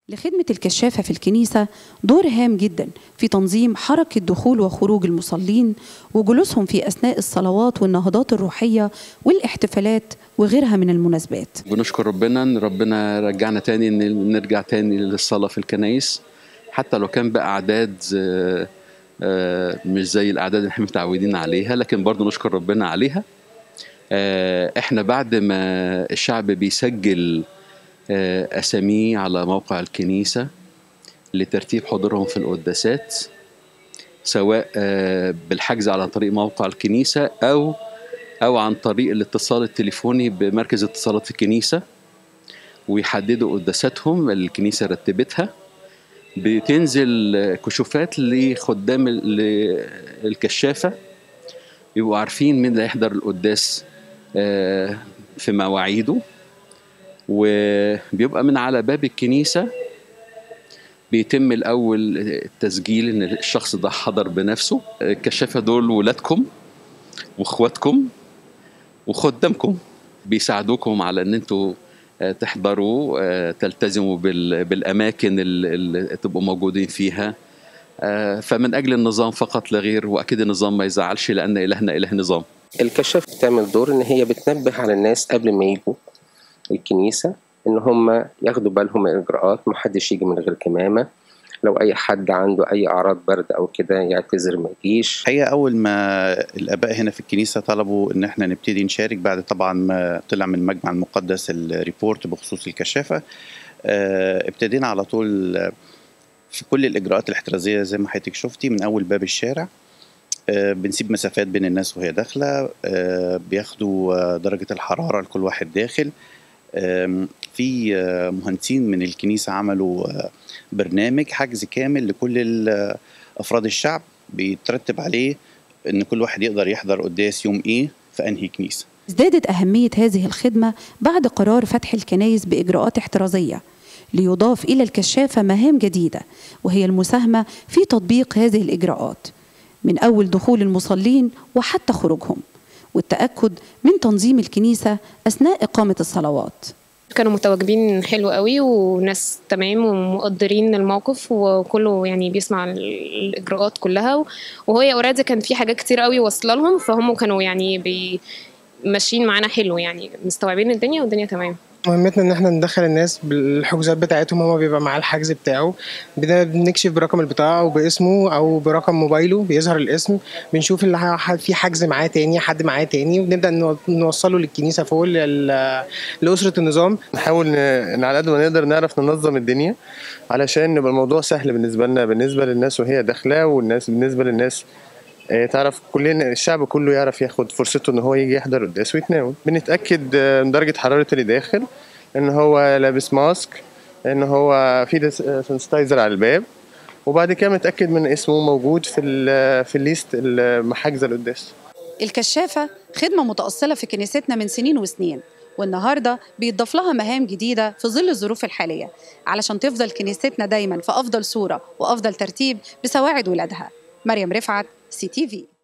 لخدمة الكشافة في الكنيسة دور هام جدا في تنظيم حركة دخول وخروج المصلين وجلوسهم في أثناء الصلوات والنهضات الروحية والاحتفالات وغيرها من المناسبات بنشكر ربنا ان ربنا رجعنا تاني ان نرجع تاني للصلاه في الكنايس حتى لو كان باعداد آه، آه، مش زي الاعداد اللي احنا متعودين عليها لكن برضو نشكر ربنا عليها آه، احنا بعد ما الشعب بيسجل آه، اساميه على موقع الكنيسه لترتيب حضورهم في القداسات سواء آه، بالحجز على طريق موقع الكنيسه او او عن طريق الاتصال التليفوني بمركز اتصالات الكنيسه ويحددوا قداساتهم اللي الكنيسه رتبتها بتنزل كشوفات لخدام ال- الكشافه يبقوا عارفين مين اللي هيحضر القداس آه، في مواعيده وبيبقى من على باب الكنيسه بيتم الاول التسجيل ان الشخص ده حضر بنفسه الكشافه دول ولادكم واخواتكم وخدامكم بيساعدوكم على ان انتوا آه، تحضروا آه، تلتزموا بال- بالاماكن اللي اللي تبقوا موجودين فيها آه، فمن اجل النظام فقط لا غير واكيد النظام ما يزعلش لان الهنا اله نظام الكشاف بتعمل دور ان هي بتنبه على الناس قبل ما يجوا الكنيسة ان هم ياخدوا بالهم من الاجراءات محدش يجي من غير كمامة لو اي حد عنده اي اعراض برد او كده يعتذر ما يجيش الحقيقه اول ما الاباء هنا في الكنيسه طلبوا ان احنا نبتدي نشارك بعد طبعا ما طلع من المجمع المقدس الريبورت بخصوص الكشافه آه، ابتدينا على طول آه، في كل الاجراءات الاحترازيه زي ما حضرتك شفتي من اول باب الشارع آه، بنسيب مسافات بين الناس وهي داخله آه، بياخدوا آه، درجه الحراره لكل واحد داخل آم، في آه، مهندسين من الكنيسه عملوا آه، برنامج حجز كامل لكل ال- افراد الشعب بيترتب عليه ان كل واحد يقدر يحضر قداس يوم ايه في انهي كنيسه ازدادت أهمية هذه الخدمة بعد قرار فتح الكنايس بإجراءات احترازية ليضاف إلى الكشافة مهام جديدة وهي المساهمة في تطبيق هذه الإجراءات من أول دخول المصلين وحتى خروجهم والتأكد من تنظيم الكنيسة أثناء إقامة الصلوات كانوا متواجدين حلو قوي وناس تمام ومقدرين الموقف وكله يعني بيسمع ال- الاجراءات كلها وهي اوريدي كان في حاجات كتير قوي واصله لهم فهم كانوا يعني بي ماشيين معانا حلو يعني مستوعبين الدنيا والدنيا تمام مهمتنا ان احنا ندخل الناس بالحجوزات بتاعتهم هو بيبقى معاه الحجز بتاعه بدا بنكشف برقم البطاقه او باسمه او برقم موبايله بيظهر الاسم بنشوف اللي ح- في حجز معاه تاني حد معاه تاني وبنبدا نو- نوصله للكنيسه فوق لل- لاسره النظام نحاول ن- ان على قد ما نقدر نعرف ننظم الدنيا علشان يبقى الموضوع سهل بالنسبه لنا بالنسبه للناس وهي داخله والناس بالنسبه للناس آه، تعرف كلنا الشعب كله يعرف ياخد فرصته ان هو يجي يحضر قداس ويتناول بنتاكد آه، من درجه حراره اللي داخل ان هو لابس ماسك ان هو في سنسيتايزر على الباب وبعد كده متاكد من اسمه موجود في ال في الليست المحاجزه القداس الكشافة خدمة متأصلة في كنيستنا من سنين وسنين والنهاردة بيتضاف لها مهام جديدة في ظل الظروف الحالية علشان تفضل كنيستنا دايما في أفضل صورة وأفضل ترتيب بسواعد ولادها مريم رفعت سي تي في